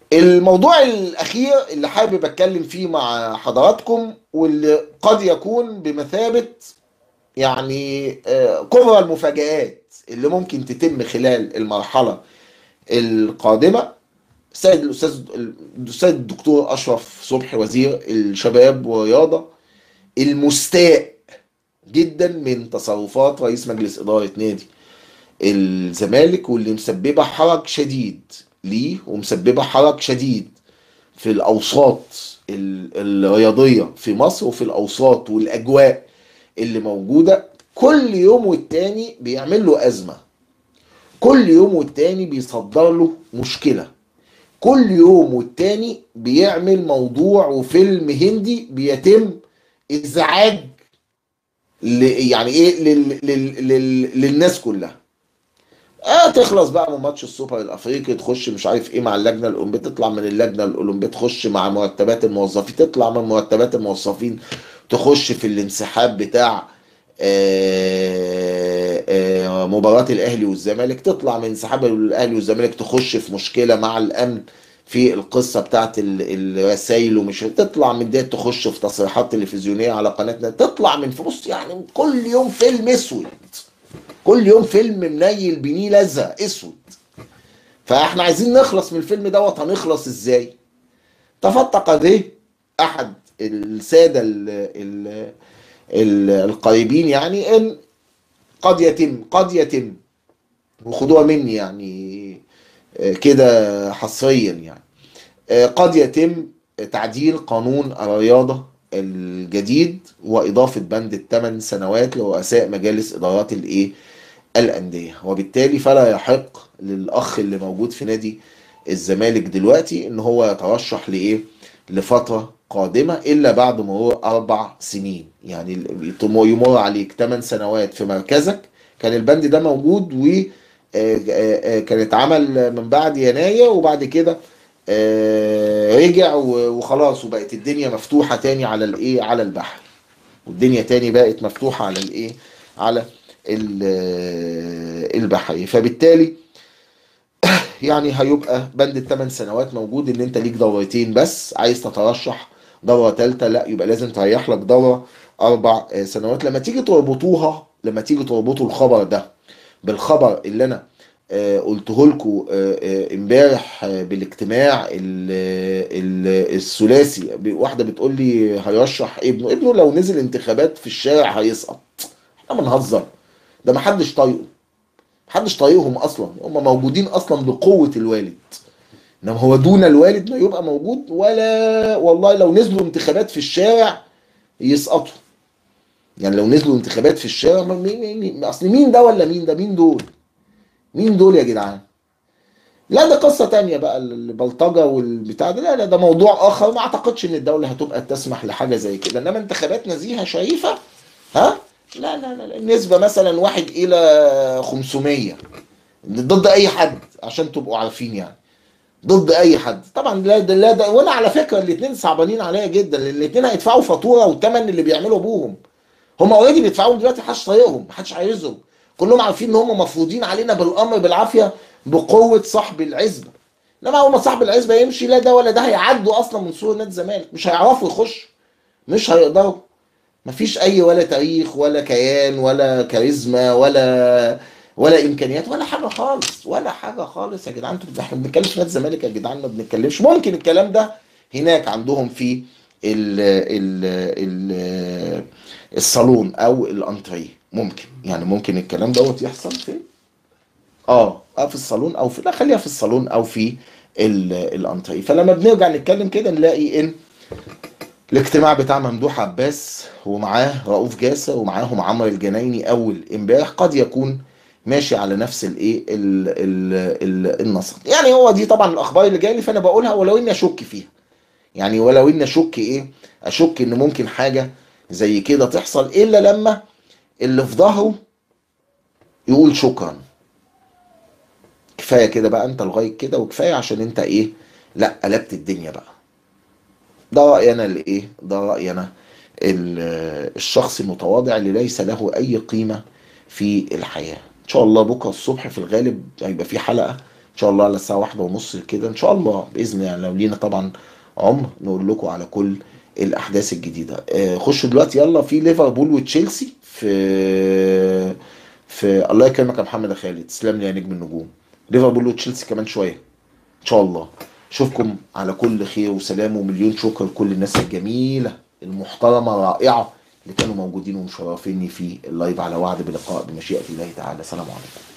الموضوع الأخير اللي حابب أتكلم فيه مع حضراتكم واللي قد يكون بمثابة يعني آه، كبرى المفاجآت اللي ممكن تتم خلال المرحلة القادمة السيد الأستاذ الأستاذ الدكتور أشرف صبحي وزير الشباب والرياضة المستاء جدا من تصرفات رئيس مجلس إدارة نادي الزمالك واللي مسببة حرج شديد ليه ومسببة حرج شديد في الأوساط ال- الرياضية في مصر وفي الأوساط والأجواء اللي موجودة كل يوم والتاني بيعمل له أزمة كل يوم والتاني بيصدر له مشكلة كل يوم والتاني بيعمل موضوع وفيلم هندي بيتم ازعاج ل- يعني ايه لل... لل... لل... للناس كلها اه تخلص بقى من ماتش السوبر الافريقي تخش مش عارف ايه مع اللجنه الاولمبيه تطلع من اللجنه الاولمبيه تخش مع مرتبات الموظفين تطلع من مرتبات الموظفين تخش في الانسحاب بتاع آه، آه، مباراة الاهلي والزمالك تطلع من انسحاب الاهلي والزمالك تخش في مشكلة مع الامن في القصة بتاعت الرسائل ومش تطلع من ديت تخش في تصريحات تلفزيونية على قناتنا تطلع من في بص يعني كل يوم فيلم اسود كل يوم فيلم منيل بنيه ازرق اسود فاحنا عايزين نخلص من الفيلم دوت هنخلص ازاي تفتق به احد الساده ال ال ال القريبين يعني ان قد يتم قد يتم وخدوها مني يعني آه، كده حصريا يعني آه، قد يتم تعديل قانون الرياضة الجديد وإضافة بند الثمان سنوات لرؤساء مجالس إدارات الإيه الأندية وبالتالي فلا يحق للأخ اللي موجود في نادي الزمالك دلوقتي إن هو يترشح لإيه لفترة قادمة إلا بعد مرور أربع سنين يعني ال- يمر عليك ثمان سنوات في مركزك كان البند ده موجود و آه، آه، آه، كان اتعمل من بعد يناير وبعد كده آه، رجع و- وخلاص وبقت الدنيا مفتوحة تاني على الايه على البحر والدنيا تاني بقت مفتوحة على الايه على ال- آه، البحر فبالتالي يعني هيبقى بند الثمان سنوات موجود ان انت ليك دورتين بس عايز تترشح دورة ثالثة لا يبقى لازم تريح لك دورة اربع آه، سنوات لما تيجي تربطوها لما تيجي تربطوا الخبر ده بالخبر اللي انا آه، قلته لكم امبارح آه، بالاجتماع ال- ال- الثلاثي ب- واحده بتقول لي هيرشح ابنه ابنه لو نزل انتخابات في الشارع هيسقط احنا بنهزر ده ما حدش طايقه محدش طايقهم اصلا هم موجودين اصلا بقوه الوالد انما هو دون الوالد ما يبقى موجود ولا والله لو نزلوا انتخابات في الشارع يسقطوا يعني لو نزلوا انتخابات في الشارع ما- مين مين مين- اصل مين ده ولا مين ده مين دول مين دول يا جدعان لا ده قصة تانية بقى البلطجة والبتاع ده لا لا ده موضوع آخر ما أعتقدش إن الدولة هتبقى تسمح لحاجة زي كده إنما انتخابات نزيهة شريفة ها لا لا لا لا. النسبة مثلا واحد إلى 500 ضد أي حد عشان تبقوا عارفين يعني ضد أي حد طبعا لا ده لا ده وأنا على فكرة الاتنين صعبانين عليا جدا لأن الاتنين هيدفعوا فاتورة وثمن اللي بيعملوا أبوهم هم اوريدي بيدفعوا دلوقتي محدش طايقهم محدش عايزهم كلهم عارفين ان هم مفروضين علينا بالامر بالعافيه بقوه صاحب العزبه انما اول ما صاحب العزبه يمشي لا ده ولا ده هيعدوا اصلا من سور نادي الزمالك مش هيعرفوا يخشوا مش هيقدروا مفيش اي ولا تاريخ ولا كيان ولا كاريزما ولا ولا امكانيات ولا حاجه خالص ولا حاجه خالص يا جدعان انتوا احنا بنتكلم في نادي الزمالك يا جدعان ما بنتكلمش ممكن الكلام ده هناك عندهم في ال ال ال الصالون او الانتريه ممكن يعني ممكن الكلام دوت يحصل في اه اه في الصالون او في لا خليها في الصالون او في ال- الانتريه فلما بنرجع نتكلم كده نلاقي ان الاجتماع بتاع ممدوح عباس ومعاه رؤوف جاسر ومعاهم عمرو الجنايني اول امبارح قد يكون ماشي على نفس الايه ال- ال- ال- النسق يعني هو دي طبعا الاخبار اللي جايه لي فانا بقولها ولو اني اشك فيها يعني ولو اني اشك ايه اشك ان ممكن حاجه زي كده تحصل الا لما اللي في ظهره يقول شكرا كفايه كده بقى انت لغايه كده وكفايه عشان انت ايه لا قلبت الدنيا بقى ده رايي انا الايه ده رايي انا ال- الشخص المتواضع اللي ليس له اي قيمه في الحياه ان شاء الله بكره الصبح في الغالب هيبقى في حلقه شاء الله على الساعه واحدة ونص كده ان شاء الله باذن الله يعني لو لينا طبعا عمر نقول لكم على كل الاحداث الجديده آه، خشوا دلوقتي يلا في ليفربول وتشيلسي في في الله يكرمك يا محمد يا خالد تسلم لي يا نجم النجوم ليفربول وتشيلسي كمان شويه ان شاء الله اشوفكم على كل خير وسلام ومليون شكر لكل الناس الجميله المحترمه الرائعه اللي كانوا موجودين ومشرفيني في اللايف على وعد بلقاء بمشيئه الله تعالى سلام عليكم